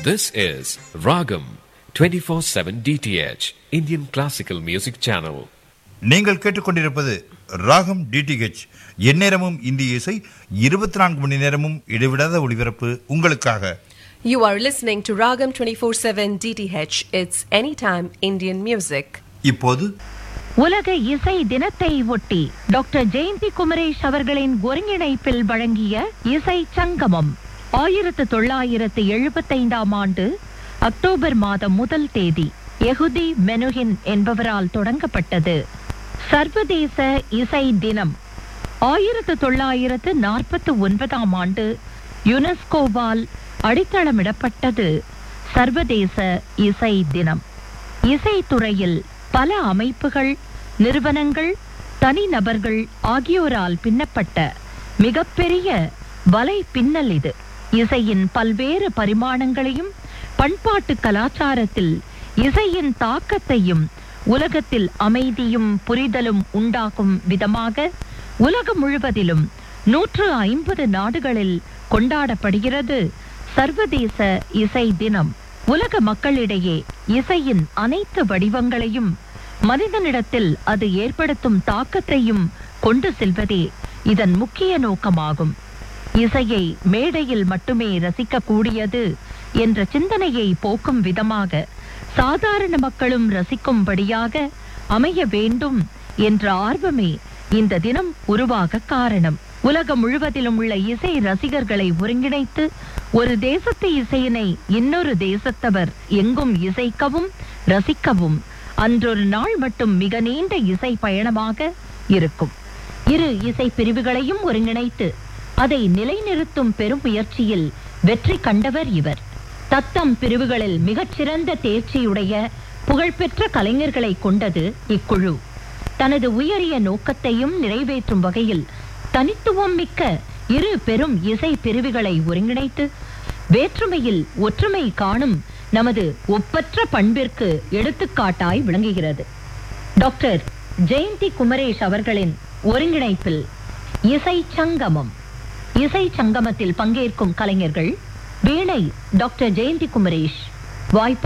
This is Ragam 24/7 DTH Indian Classical Music Channel. நீங்கள் கேட்டுக்கொண்டிருப்பது ராகம் டிடிஹெச் எந்நேரமும் இந்திய இசை இருபத்தி நான்கு மணி நேரமும் இடைவிடாத ஒளிபரப்பு உங்களுக்காக You are listening to Ragam 24/7 DTH. It's anytime Indian music. இப்போது உலக இசை தினத்தை ஒட்டி டாக்டர் ஜெயந்தி குமரேஷ் அவர்களின் ஒருங்கிணைப்பில் வழங்கிய இசை சங்கமம் ஆயிரத்து தொள்ளாயிரத்து எழுபத்தைந்தாம் ஆண்டு அக்டோபர் மாதம் முதல் தேதி எகுதி மெனுகின் என்பவரால் தொடங்கப்பட்டது சர்வதேச இசை தினம் ஆயிரத்து தொள்ளாயிரத்து நாற்பத்து ஒன்பதாம் ஆண்டு யுனெஸ்கோவால் அடித்தளமிடப்பட்டது சர்வதேச இசை தினம் இசைத்துறையில் பல அமைப்புகள் நிறுவனங்கள் தனிநபர்கள் ஆகியோரால் பின்னப்பட்ட மிகப்பெரிய வலை பின்னல் இது இசையின் பல்வேறு பரிமாணங்களையும் பண்பாட்டு கலாச்சாரத்தில் இசையின் தாக்கத்தையும் உலகத்தில் அமைதியும் புரிதலும் உண்டாகும் விதமாக உலகம் முழுவதிலும் நூற்று ஐம்பது நாடுகளில் கொண்டாடப்படுகிறது சர்வதேச இசை தினம் உலக மக்களிடையே இசையின் அனைத்து வடிவங்களையும் மனிதனிடத்தில் அது ஏற்படுத்தும் தாக்கத்தையும் கொண்டு செல்வதே இதன் முக்கிய நோக்கமாகும் இசையை மேடையில் மட்டுமே ரசிக்கக்கூடியது என்ற சிந்தனையை போக்கும் விதமாக சாதாரண மக்களும் ரசிக்கும்படியாக அமைய வேண்டும் என்ற ஆர்வமே இந்த தினம் உருவாக காரணம் உலகம் முழுவதிலும் உள்ள இசை ரசிகர்களை ஒருங்கிணைத்து ஒரு தேசத்து இசையினை இன்னொரு தேசத்தவர் எங்கும் இசைக்கவும் ரசிக்கவும் அன்றொரு நாள் மட்டும் மிக நீண்ட இசை பயணமாக இருக்கும் இரு இசை பிரிவுகளையும் ஒருங்கிணைத்து அதை நிலைநிறுத்தும் பெரும் முயற்சியில் வெற்றி கண்டவர் இவர் தத்தம் பிரிவுகளில் மிகச்சிறந்த தேர்ச்சியுடைய புகழ்பெற்ற கலைஞர்களை கொண்டது இக்குழு தனது உயரிய நோக்கத்தையும் நிறைவேற்றும் வகையில் தனித்துவம் மிக்க இரு பெரும் இசை பிரிவுகளை ஒருங்கிணைத்து வேற்றுமையில் ஒற்றுமை காணும் நமது ஒப்பற்ற பண்பிற்கு எடுத்துக்காட்டாய் விளங்குகிறது டாக்டர் ஜெயந்தி குமரேஷ் அவர்களின் ஒருங்கிணைப்பில் இசை சங்கமம் இசை சங்கமத்தில் பங்கேற்கும் கலைஞர்கள் வீணை டாக்டர் ஜெயந்தி குமரேஷ் வாய்ப்பு